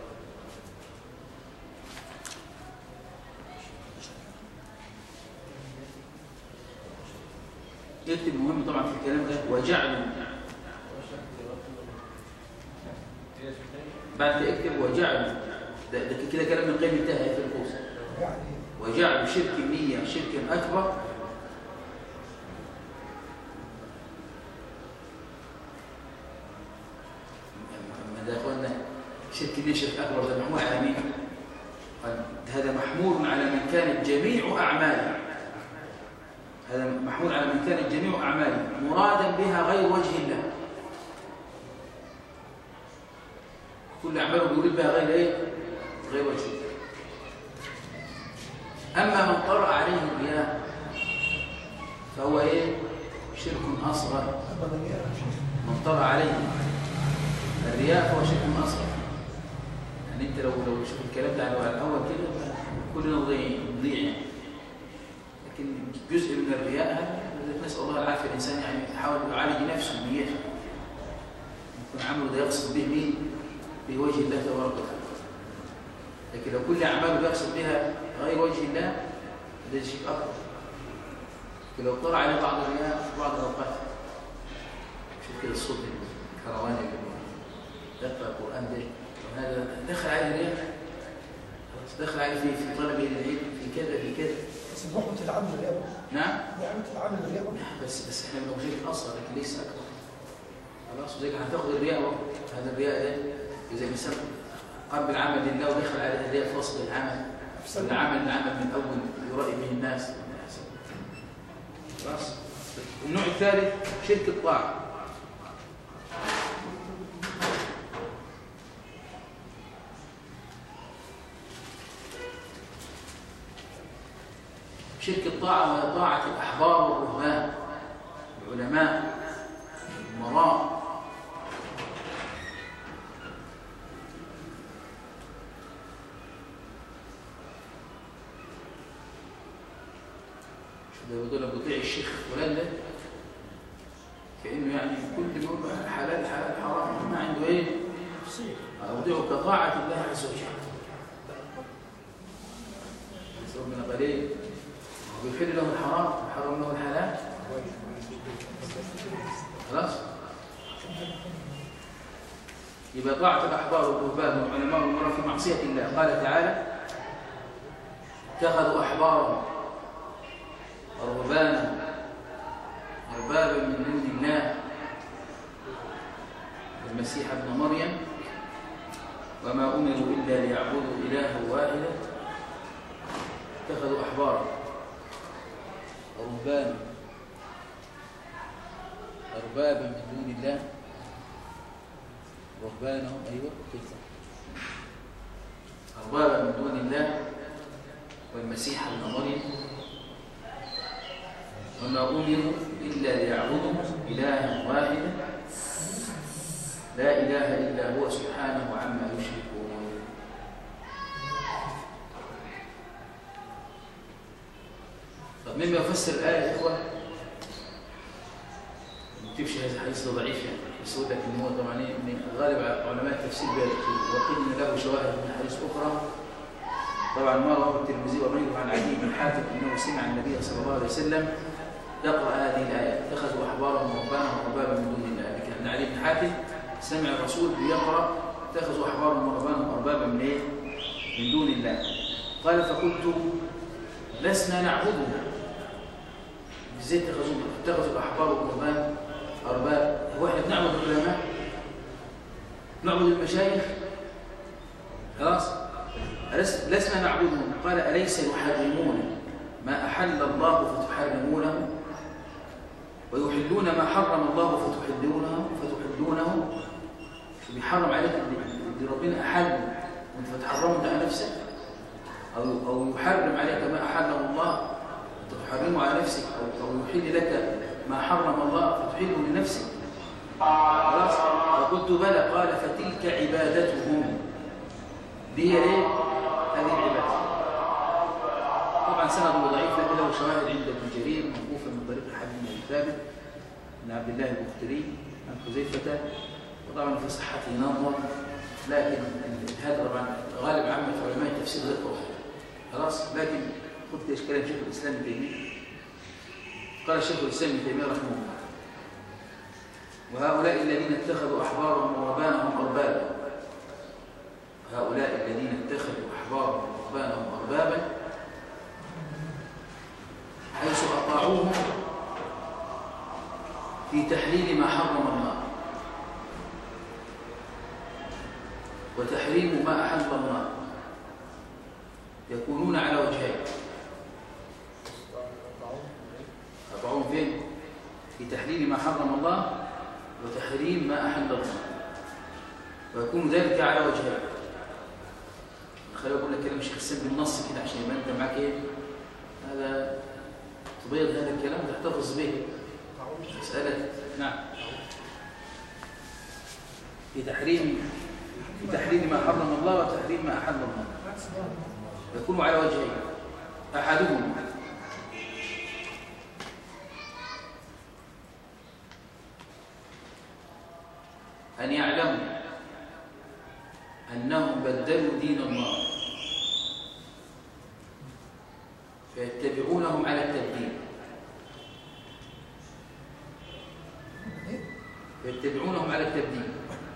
A: يكتب مهم طبعا في الكلام ده وجعل بعد كده اكتب وجعل ده, ده كده كلام من القيم انتهى في القوس
C: يعني
A: وجعل شرك النية شركا أكبر أما ده يا أخوانا شرك النية شرك أكبر ده محمول على مين؟ قال هذا محمول على من كانت جميع أعماله هذا محمول على من كانت جميع أعماله مرادا بها غير وجه الله كل أعماله بيريد بها غير إيه؟ غير وجه الله أما من طرأ عليه الرياء فهو إيه؟ شرك أصغر
C: أبدا يا شيخ
A: من طرأ عليه الرياء فهو شرك أصغر يعني أنت لو لو شوف الكلام ده على الأول كده كلنا نضيع نضيع يعني. لكن جزء من الرياء هذا نسأل الله العافية الإنسان يعني يحاول يعالج نفسه بنيته يكون عمله ده يقصد به مين؟ بوجه الله تبارك وتعالى لكن لو كل أعماله بيقصد بها غير وجه الله ده شيء أكبر لكن لو طلع عليه بعض الرياء في بعض الأوقات شوف كده الصوت الكرواني اللي يقرأ القرآن ده وهذا دخل عليه الرياء خلاص دخل عليه في في طلب العلم في كذا في كذا
C: بس نعمة العمل الرياضة
A: نعم
C: نعمة العمل الرياضة
A: بس بس احنا بنقول شيء اصغر لكن ليس اكبر خلاص وزي هتاخد الرياء اهو هذا الرياء ده اذا الانسان قام بالعمل لله ودخل على الرياء في وسط العمل العمل العمل من اول يرائي به الناس خلاص النوع الثالث شرك الطاعه شرك الطاعة وهي طاعة الأحبار والرهبان العلماء الأمراء شو ده بيقول لك بطيع الشيخ فلان ده كأنه يعني كل ما يقول له حلال حلال حرام ما عنده ايه؟ أوضعه كطاعة الله عز وجل بس ربنا قال ايه؟ ويحل له الحرام ويحرم له الحلال خلاص يبقى طاعة الأحبار والرهبان والعلماء والمرأة في معصية الله قال تعالى اتخذوا أحبارهم ورهبانهم أربابا من دون الله المسيح ابن مريم وما أمروا إلا ليعبدوا إلها واحدا اتخذوا أحبارهم ورهبانا أربابا من دون الله رهبانهم أيوة كده أربابا من دون الله والمسيح ابن مريم وما أمروا إلا ليعبدوا إلها واحدا لا إله إلا هو سبحانه عما يشركون طب مما يفسر الآية يا إخوة ما تكتبش هذا الحديث ده ضعيف يعني بس أقول لك إن هو طبعا إيه إن غالب علماء التفسير بيقول وقيل إن له شواهد من حديث أخرى طبعا ما رواه الترمذي وغيره عن علي بن حاتم أنه سمع النبي صلى الله عليه وسلم يقرأ هذه الآية اتخذوا أحبارهم ورهبانهم أربابا من دون الله لكن علي بن حاتم سمع الرسول بيقرأ اتخذوا أحبارهم ورهبانهم أربابا من إيه؟ من دون الله قال فقلت لسنا نعبدهم ازاي اتخذوا اتخذوا الأحبار والرهبان أرباب هو احنا بنعبد العلماء نعبد المشايخ خلاص ألس- لسنا نعبدهم قال أليس يحرمون ما أحل الله فتحرمونه ويحلون ما حرم الله فتحلونه فتحلونه شو بيحرم عليك اللي اللي ربنا أحله وانت فتحرمه انت على نفسك أو أو يحرم عليك ما أحله الله وانت تحرمه على نفسك أو أو يحل لك ما حرم الله فتحله لنفسك خلاص فقلت بلى قال فتلك عبادتهم دي هي ليه هذه العبادة طبعا سنده ضعيف لكن له شواهد عند ابن جرير موقوفا من طريق حبيب بن ثابت بن عبد الله البختري عن حذيفة وطبعا في صحته نظر لكن ال- هذا طبعا غالب عامة علماء التفسير غير قوي خلاص لكن خذ ايش كلام شيخ الاسلام ابن تيمية قال الشيخ الاسلام ابن تيمية رحمه الله وهؤلاء الذين اتخذوا احبارهم ورهبانهم اربابا هؤلاء الذين اتخذوا احبارهم ورهبانهم اربابا حيث اطاعوهم في تحليل ما حرم الله وتحريم ما احل الله يكونون على وجهين اطاعوهم فين في تحليل ما حرم الله وتحريم ما احل الله ويكون ذلك على وجهين خليني اقول لك كلام الشيخ السن بالنص كده عشان يبقى انت معاك ايه هذا تبيض هذا الكلام وتحتفظ به مسألة نعم في تحريم في تحريم ما حرم الله وتحريم ما أحل الله يكون على وجهين أحدهما أن يعلموا أنهم بدلوا دين الله فيتبعونهم على التبديل فيتبعونهم على التبديل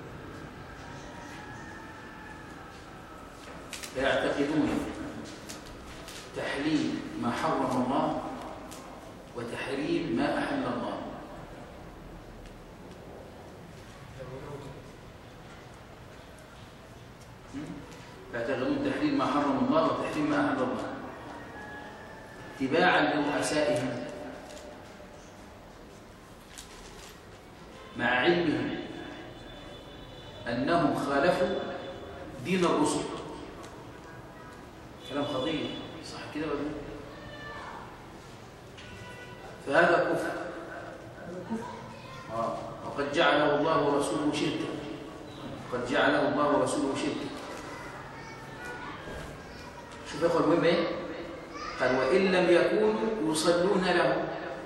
A: فيعتقدون تحليل ما حرم الله وتحريم ما أحل الله يعتقدون تحليل ما حرم الله وتحريم ما أحل الله اتباعا لرؤسائهم مع علمهم أنهم خالفوا دين الرسل كلام خطير صح كده ولا لا؟ فهذا كفر آه. وقد جعله الله ورسوله شركا قد جعله الله ورسوله شركا شوف يا اخوان المهم ايه قال وان لم يكونوا يصلون له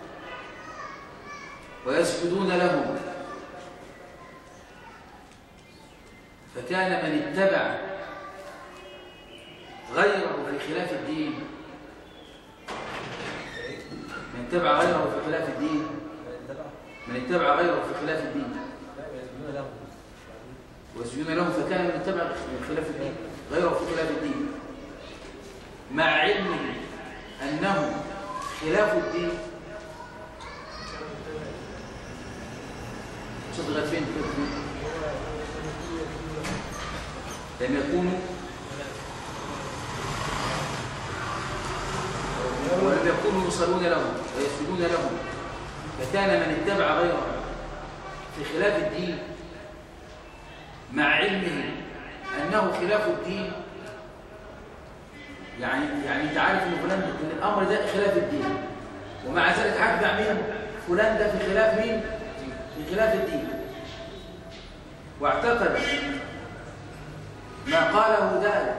A: ويسجدون له فكان من اتبع غيره في خلاف الدين من اتبع غيره في خلاف الدين من اتبع غيره في خلاف الدين ويسجدون لهم فكان من اتبع في خلاف الدين غيره في خلاف الدين مع علمه أنه خلاف الدين شوف لغايه فين لم يكونوا ولم يكونوا يصلون لهم ويسجدون لهم فكان من اتبع غيره في خلاف الدين مع علمه أنه خلاف الدين يعني يعني انت عارف ان فلان ان الامر ده خلاف الدين ومع ذلك هتبع مين فلان ده في خلاف مين في خلاف الدين واعتقد ما قاله ذلك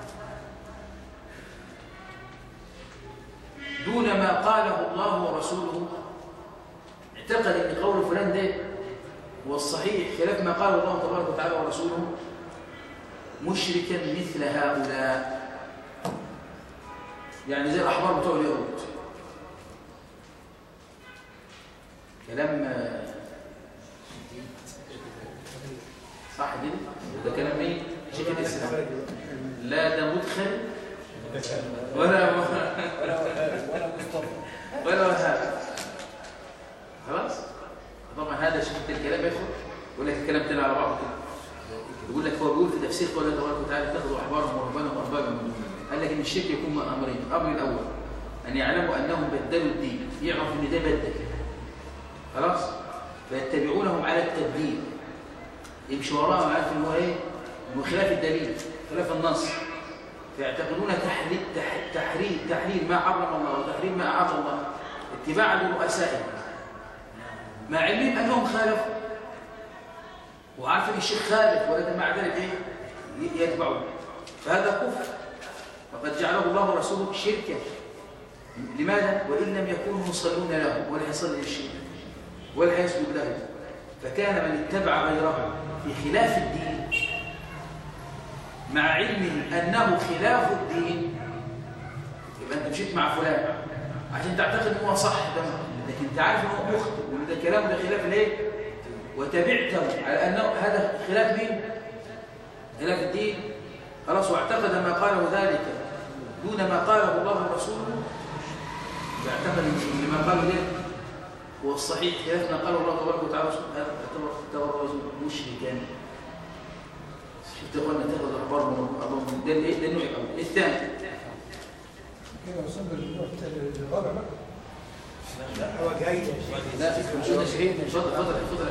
A: دون ما قاله الله ورسوله اعتقد ان قول فلان ده هو الصحيح خلاف ما قاله الله تبارك وتعالى ورسوله مشركا مثل هؤلاء يعني زي الأحبار بتوع اليهود كلام صح كده ده كلام مين شيخ الاسلام لا ده مدخل ولا
D: ولا مصطفى
A: ولا وهاب خلاص طبعا هذا شيخ الكلام يدخل يقول لك الكلام طلع على بعضه كده يقول لك هو بيقول في تفسير قوله تبارك وتعالى اتخذوا احبارهم ورهبانهم اربابا من دون الله قال لك ان الشرك يكون من امرين الامر الاول ان يعلموا انهم بدلوا الدين يعرف ان ده بدل خلاص فيتبعونهم على التبديل يمشي وراهم عارف ان هو ايه انه خلاف الدليل خلاف النص فيعتقدون تحليل تح- تحريم تحليل ما حرم الله وتحريم ما اعاذ الله اتباعا لرؤسائهم مع علمهم انهم خالفوا وعارف ان الشيخ خالف ولكن مع ذلك ايه ي- يتبعون فهذا كفر وقد جعله الله ورسوله شركا لماذا وان لم يكونوا يصلون له ولا يصلي للشرك ولا يسجد له فكان من اتبع غيره في خلاف الدين مع علمه انه خلاف الدين يبقى انت مشيت مع فلان عشان تعتقد ان هو صح ده لكن انت عارف ان هو مخطئ وان ده كلامه ده خلاف الايه وتبعته على انه هذا خلاف مين خلاف الدين خلاص واعتقد ما قاله ذلك دون ما قاله الله ورسوله يعتقد ان ما قاله ده هو الصحيح خلاف ما قاله الله تبارك وتعالى هذا يعتبر رجل مشركا شفت يا اخوانا تاخذ اخبار من الله من ده الايه ده النوع الاول الثاني
C: كده وصلنا للنوع التاني- الرابع بقى
D: لا هو جاي
A: لا مشهود يا شهيد اتفضل اتفضل اتفضل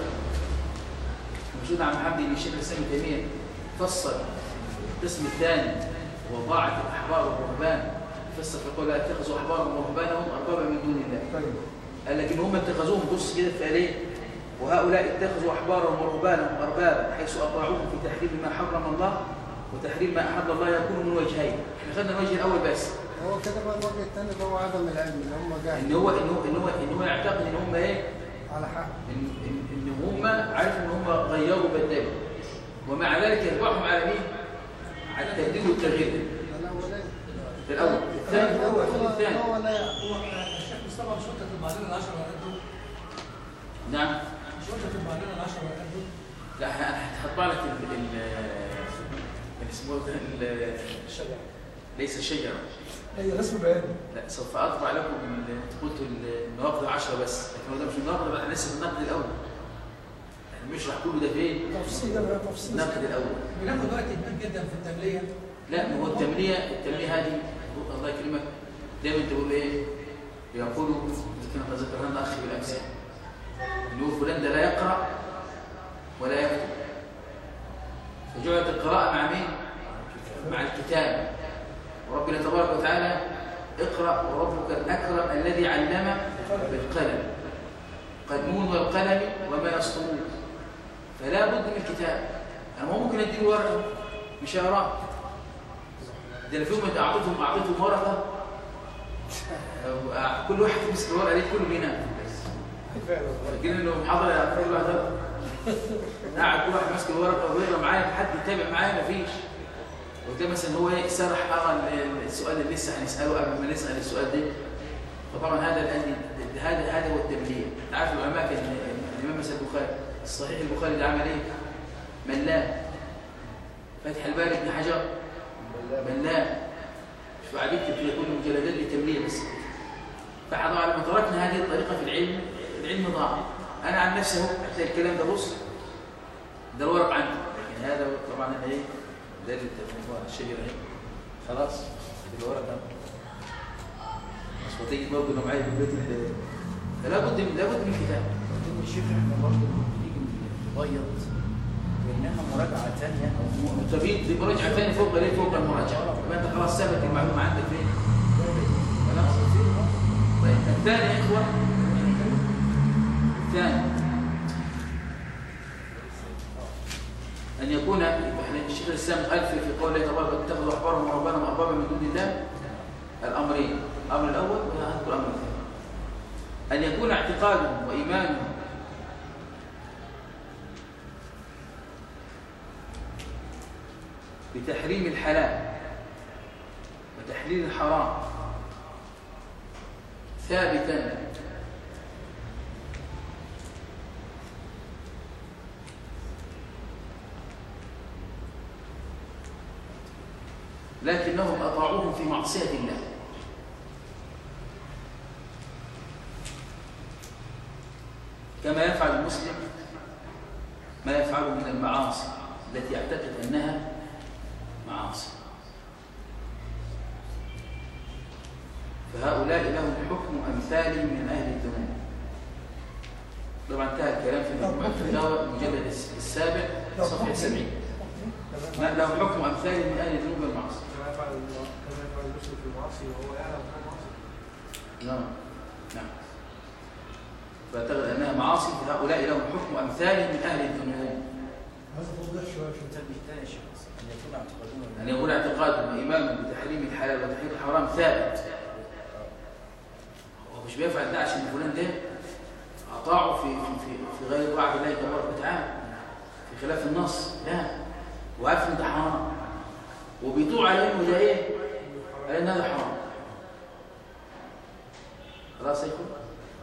A: مشهود عن محمد بن الشيخ الاسلام ابن تيميه فصل القسم الثاني وضاعت الاحبار والرهبان فسر في قول لا اتخذوا احبارهم ورهبانهم اربابا من دون الله
C: طيب
A: قال لكن هم اتخذوهم بص كده في ايه وهؤلاء اتخذوا احبارهم ورهبانهم اربابا حيث اطاعوهم في تحريم ما حرم الله وتحريم ما احل الله يكون من وجهين احنا خدنا الوجه الاول بس
E: هو كده بقى الوجه الثاني ده هو عدم العلم اللي هم
A: ان
E: جاهل
A: هو ان هو ان هو ان هو يعتقد ان هم ايه
E: على حق
A: ان ان, إن هم عارف ان هم غيروا بدلوا ومع ذلك يتبعهم على مين؟ على التبديل والتغيير
E: ده الاولاني
A: ده الاول الثاني
C: الأول.
A: خد الثاني
E: هو لا
B: هو الشيخ مصطفى مش قلت تبقى علينا العشر ورقات دول
A: نعم
B: مش قلت تبقى علينا العشر ورقات دول
A: لا انا هطبع لك ال ال ال- اسمه ده ال-
D: الشجع
A: ليس الشجره
C: هي رسم بياني
A: لا سوف اطبع لكم ال- انت قلت النواقض العشره بس لكن هو ده مش النواقض بقى احنا لسه في النقد الاول احنا بنشرح كله ده فين؟
C: تفصيل بقى تفصيل
A: النقد الاول
B: بناخد وقت كبير جدا في التمليه
A: لا ما هو التمليه التمليه هذه الله يكرمك دايما تقول ايه يقولوا كما ذكر لنا اخي بالامس انه فلان ده لا يقرا ولا يكتب فجعلت القراءه مع مين مع الكتاب وربنا تبارك وتعالى اقرا وربك الاكرم الذي علم بالقلم قلمون والقلم وما يسطرون فلا بد من الكتاب انا ما ممكن اديله ورقه مش هيقراه ده انا في يوم اعطيتهم اعطيتهم ورقه آه، كل واحد يمسك الورقه دي كله بينام فاكرين انه محاضره يا كل واحد قاعد كل واحد ماسك الورقه ويقرا معايا حد يتابع معايا مفيش وده مثلا هو ايه سرح قرا ال- السؤال اللي لسه هنساله قبل ما نسال السؤال ده فطبعا هذا الان هذا هذا هو التبليغ انت عارف العلماء كان الامام مثلا البخاري الصحيح البخاري ده عمل ايه؟ ملاه فتح الباري ابن حجر ملاه مش قاعد يكتب كده كل مجلدات لتمليه بس فطبعا لما تركنا هذه الطريقه في العلم العلم ضاع انا عن نفسي اهو هتلاقي الكلام ده بص ده الورق عندي لكن هذا طبعا انا ايه ده الموضوع الشجره اهي خلاص ده الورق ده بس وتيجي برضه لو معايا في البيت ال- فلا بد من لا بد من كتاب
D: بعدين الشيخ احنا برضه لما بنيجي نبيض كانها مراجعه ثانيه او
A: تبيد دي مراجعه ثانيه فوق ليه فوق المراجعه يبقى انت خلاص ثبت المعلومه عندك فين خلاص طيب الثاني يا اخوه الثاني ان يكون احنا الشيخ الاسلام قال في في قوله تبارك اتخذوا احبارهم ورهبانهم اربابا من دون الله الامرين الامر الاول وهذكر الامر الثاني ان يكون اعتقادهم وايمانهم بتحريم الحلال وتحليل الحرام ثابتا لكنهم أطاعوهم في معصية الله كما يفعل المسلم ما يفعله من المعاصي التي يعتقد أنها معاصي فهؤلاء لهم حكم أمثال من أهل الذنوب طبعا انتهى الكلام في مجموعة الفتاوى المجلد السابع صفحة 70 ما لهم حكم أمثال من أهل الذنوب والمعاصي
F: كما يفعل الله كما يفعل المسلم في المعاصي وهو يعلم انها معصيه
A: نعم نعم فاعتقد أنها معاصي فهؤلاء لهم حكم أمثال من أهل الذنوب
C: هذا توضيح شويه شويه
D: التنبيه الثاني يا شيخ ان يكون اعتقادهم
A: أن يقول اعتقادهم إيمان بتحريم الحلال وتحريم الحرام ثابت هو مش بيفعل ده عشان فلان ده أطاعوا في في في, في غير طاعة الله تبارك وتعالى في خلاف النص لا وعارف إن ده حرام وبيطوع على إنه ده إيه؟ على إن هذا حرام خلاص يا إخوان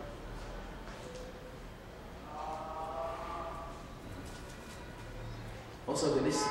A: وصل لسه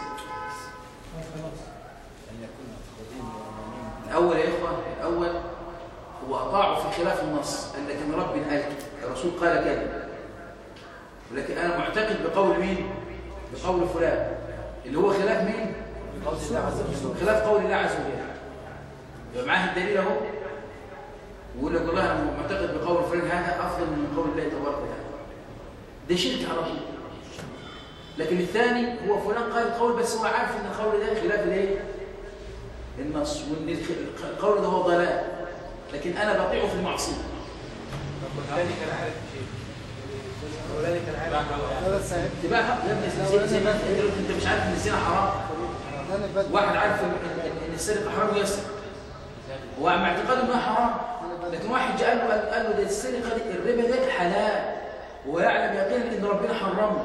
D: ان يكون اعتقادهم وامامهم
A: الأول يا إخوة الأول هو أطاعوا في خلاف النص قال لكن رب قال كده الرسول قال كده ولكن أنا معتقد بقول مين؟ بقول فلان اللي هو خلاف مين؟
D: قول الله عز وجل
A: خلاف قول الله عز وجل يبقى معاه الدليل أهو ويقول لك والله أنا معتقد بقول فلان هذا أفضل من قول الله تبارك وتعالى ده شرك على طول لكن الثاني هو فلان قال القول بس هو عارف ان القول ده خلاف الايه؟ النص وان الخ- القول ده هو ضلال لكن انا بطيعه في المعصيه
F: والثاني كان عارف شيء الاولاني كان عارف
E: لا بس عيب
A: اتباع حق يا ابني الزنا- الزنا- انت انت مش عارف ان الزنا حرام
E: ثاني بدل
A: واحد عارف ان إن- إن السرقه حرام ويسرق هو مع اعتقاده انها حرام لكن واحد جاء له قال قال له ده السرقه دي الربا ده حلال ويعلم يقينا ان ربنا حرمه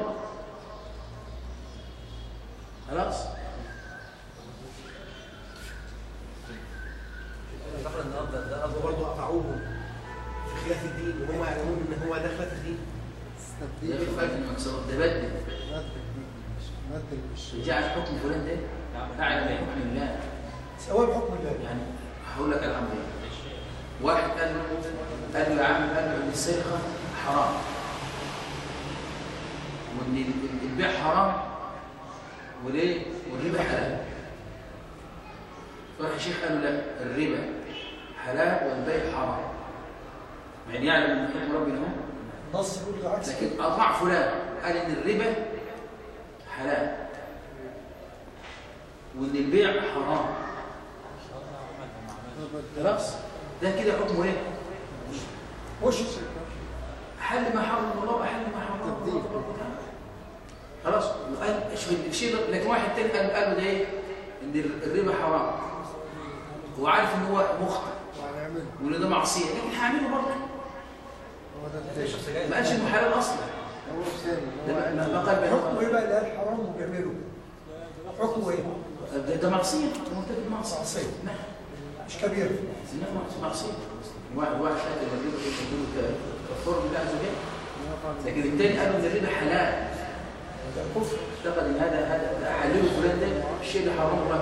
A: خلاص
F: اعتقد النهارده ده قصده برضه قطعوهم في خلاف الدين وهم يعلمون ان هو ده خلاف الدين
A: ده
E: تبديل
A: في فرق المكسرات ده بدل
E: بدل مش
A: جعل حكم فلان ده اعلم بحكم الله
C: سواء بحكم الله
A: يعني هقول لك الامر ايه واحد قال له قال له يا عم قال له ان السرقه حرام وان ال- البيع حرام وليه والربا حلال فراح الشيخ قال له لا الربا حلال والبيع حرام يعني يعلم ان حكم ربنا هو
C: نص يقول العكس
A: لكن اطاع فلان قال ان الربا حلال وان البيع حرام خلاص ده كده حكمه ايه
C: وش
A: حل ما حرم الله وحل ما حرم الله
E: تبديل.
A: خلاص وقال شوف الشيء ده لكن واحد تاني قال قال له ده ايه ان الربا حرام هو عارف ان هو مخطئ
E: وهنعمل
A: وان ده معصيه لكن هعمله برضه
E: هو ده التاني
A: ما قالش انه حلال اصلا
E: هو الثاني
A: ده
E: هو
A: ما-
E: علم.
A: ما قال
C: حكمه
A: بأنه-
C: ايه بقى اللي قال حرام وبيعمله حكمه ايه
A: ده, ده معصيه مرتكب معصيه
C: معصية.
A: نعم
C: مش كبير
A: انها معصيه واحد واحد شاف ان الربا يقول كفار بالله عز وجل لكن الثاني قالوا ان الربا حلال
C: ده كفر
A: اعتقد ان هذا هذا حلال فلان ده الشيء اللي حرمه الله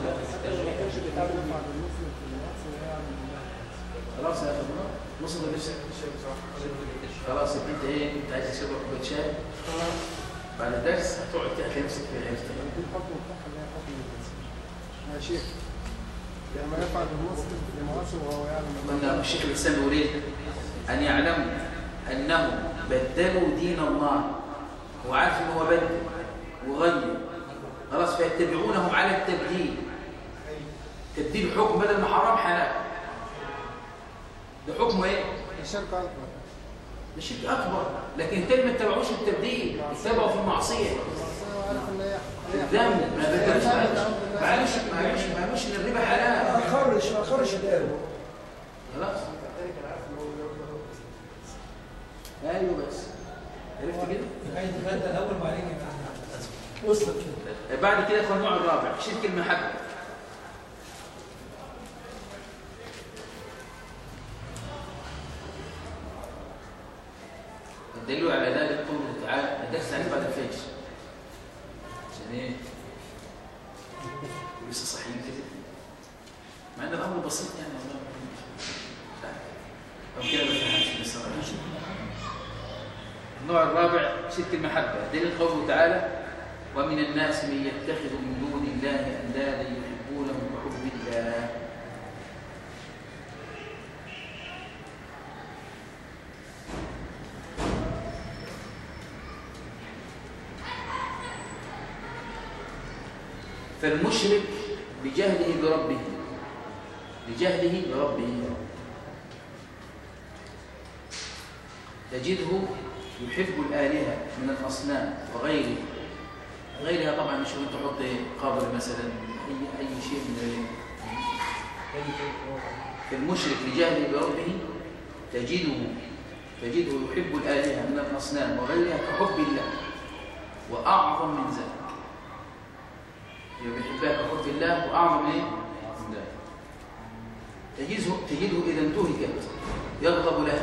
A: خلاص يا اخي وصل لنفسك خلاص يبقى انت ايه انت عايز تشرب كوبايه شاي بعد الدرس هتقعد تحكي نفسك في عيشتك
E: دي الحكم بتاعها اللي هي حكم الجنس يا شيخ كما يفعل المسلم في معاصي وهو يعلم أنه
A: قلنا الشيخ الاسلام يقول ايه ان يعلموا انهم بدلوا دين الله هو عارف ان هو بدل وغير خلاص فيتبعونهم على التبديل تبديل حكم بدل ما حرام حلال ده حكمه ايه
E: الشرك أكبر
A: ده شرك اكبر لكن التاني ما اتبعوش التبديل اتبعوا في المعصيه
E: المعصية وعارف إن هي هي
A: الذنب ما بدلوش
E: هي-
A: معلش معلش معلش ان الربا حلال
C: اخرش اخرش الان
A: خلاص ايوه بس عرفت كده
B: يبقى يتغدى الاول وبعدين يبقى
C: وصلت كده
A: بعد كده يدخل النوع الرابع شرك المحبه الدليل على ذلك قوله تعالى الدرس عليه بعد الفجر عشان ايه لسه صحيين كده مع ان الامر بسيط يعني والله مش عارف. او كده ما فهمش بصراحه النوع الرابع شرك المحبه دليل قوله تعالى ومن الناس من يتخذ من دون الله اندادا يحبونهم كحب الله فالمشرك بجهله بربه بجهله بربه تجده يحب الآلهة من الأصنام وغيره غيرها طبعا مش انت تحط قبر مثلا أي, أي شيء من ذلك فالمشرك بجهله بربه تجده تجده يحب الآلهة من الأصنام وغيرها كحب الله وأعظم من ذلك يبقى بيحبها كحب الله وأعظم إيه؟ من ذلك تجده تجده إذا انتهكت يغضب لها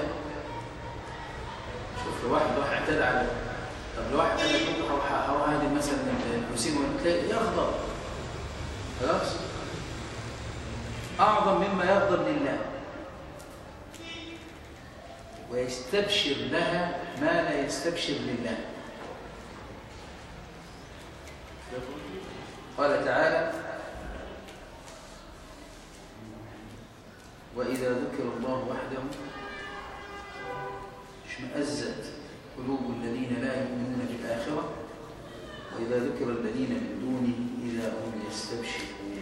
A: شوف لو واحد راح اعتدى على طب لو واحد قال لك انت هروح هروح اهدم مثلا الحسين تلاقي يغضب خلاص اعظم مما يغضب لله ويستبشر لها ما لا يستبشر لله قال تعالى وإذا ذكر الله وحده اشمأزت قلوب الذين لا يؤمنون بالآخرة وإذا ذكر الذين من دونه إذا هم يستبشرون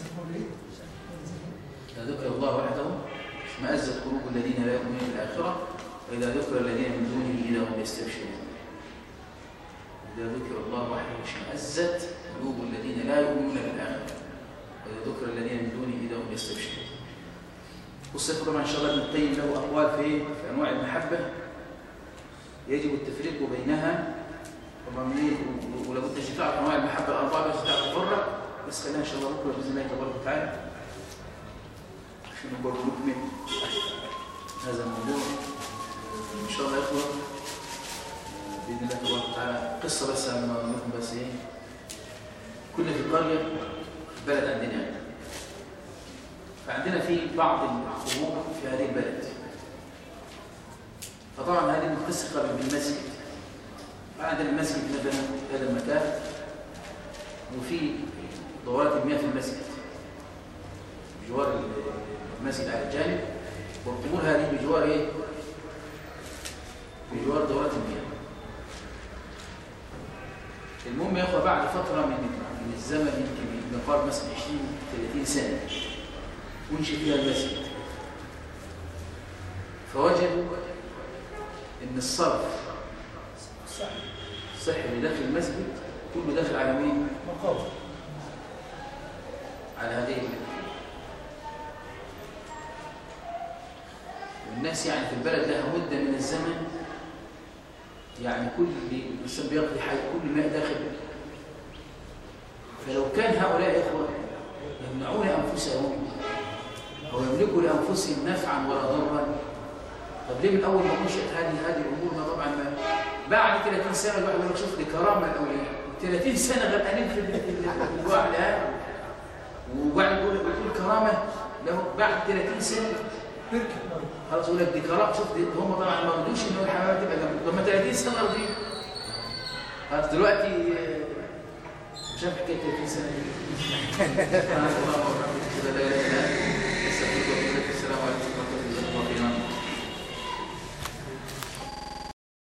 A: إذا ذكر الله وحده اشمأزت قلوب الذين لا يؤمنون بالآخرة وإذا ذكر الذين من دونه إذا هم يستبشرون إذا ذكر الله وحده اشمأزت قلوب الذين لا يؤمنون بالآخرة وإذا ذكر الذين من دونه إذا هم يستبشرون والصفة طبعا إن شاء الله ابن القيم له أقوال في في أنواع المحبة يجب التفريق بينها طبعا إيه، ولو كنت تعرف أنواع المحبة الأربعة بس تعرف تفرق بس خلينا إن شاء الله بكرة بإذن الله تبارك وتعالى عشان برضه نكمل هذا الموضوع إن شاء الله يا إخوة بإذن الله تبارك وتعالى قصة بس عن لكم بس إيه كنا في قرية في البلد عندنا يعني فعندنا في بعض الحقوق في هذه البلد فطبعا هذه متسقة بالمسجد عندنا المسجد مثلا في هذا المكان وفي دورات المياه في المسجد بجوار المسجد على الجانب والقبور هذه بجوار ايه؟ بجوار دورات المياه المهم يا اخوه بعد فتره من من الزمن يمكن نقارب مثلا 20 30 سنه وانشئ فيها المسجد فوجدوا ان الصرف الصحي اللي داخل المسجد كله داخل على مين؟
C: مقام
A: على هذه المدينة. والناس يعني في البلد لها مدة من الزمن يعني كل الإنسان بيقضي حي كل ما داخل فلو كان هؤلاء إخوة يمنعون أنفسهم أو يملكوا لأنفسهم نفعا ولا ضرا طب ليه من أول ما نشأت هذه هذه الأمور ما طبعا ما بعد 30 سنة الواحد يقول لك شوف دي كرامة الأولياء 30 سنة غرقانين في ال- في ال- في الوعي ده وبعد يقول يقول كرامة له بعد 30 سنة
C: بركة
A: خلاص يقول لك دي كرامة شوف دي هم طبعا ما رضوش إن الحمامات تبقى جنب طب ما 30 سنة راضيين خلاص دلوقتي آه، شاف حكاية 30 سنة دي سبحان الله والحمد لله لا إله إلا الله